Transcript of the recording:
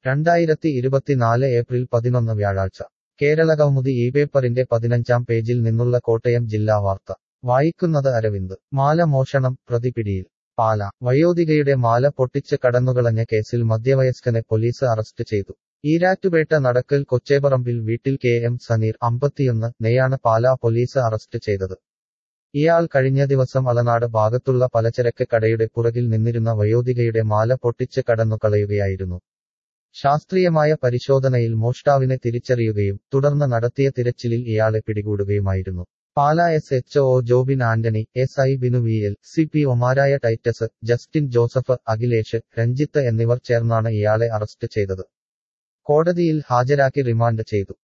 രണ്ടായിരത്തി ഇരുപത്തിനാല് ഏപ്രിൽ പതിനൊന്ന് വ്യാഴാഴ്ച കേരളകൗമുദി ഈ പേപ്പറിന്റെ പതിനഞ്ചാം പേജിൽ നിന്നുള്ള കോട്ടയം ജില്ലാ വാർത്ത വായിക്കുന്നത് അരവിന്ദ് മാല മോഷണം പ്രതി പിടിയിൽ പാല വയോധികയുടെ മാല പൊട്ടിച്ച് കടന്നുകളഞ്ഞ കേസിൽ മധ്യവയസ്കനെ പോലീസ് അറസ്റ്റ് ചെയ്തു ഈരാറ്റുപേട്ട നടക്കൽ കൊച്ചേപറമ്പിൽ വീട്ടിൽ കെ എം സനീർ അമ്പത്തിയൊന്ന് നെയാണ് പാലാ പോലീസ് അറസ്റ്റ് ചെയ്തത് ഇയാൾ കഴിഞ്ഞ ദിവസം അലനാട് ഭാഗത്തുള്ള പലചരക്ക് കടയുടെ പുറകിൽ നിന്നിരുന്ന വയോധികയുടെ മാല പൊട്ടിച്ച് കടന്നുകളയുകയായിരുന്നു ശാസ്ത്രീയമായ പരിശോധനയിൽ മോഷ്ടാവിനെ തിരിച്ചറിയുകയും തുടർന്ന് നടത്തിയ തിരച്ചിലിൽ ഇയാളെ പിടികൂടുകയുമായിരുന്നു Pala S H O Jobin Antony S I Binu V L C P ഒമാരായ ടൈറ്റസ് ജസ്റ്റിൻ ജോസഫ് അഖിലേഷ് രഞ്ജിത്ത് എന്നിവർ ചേർന്നാണ് ഇയാളെ അറസ്റ്റ് ചെയ്തത് കോടതിയിൽ ഹാജരാക്കി റിമാൻഡ് ചെയ്തു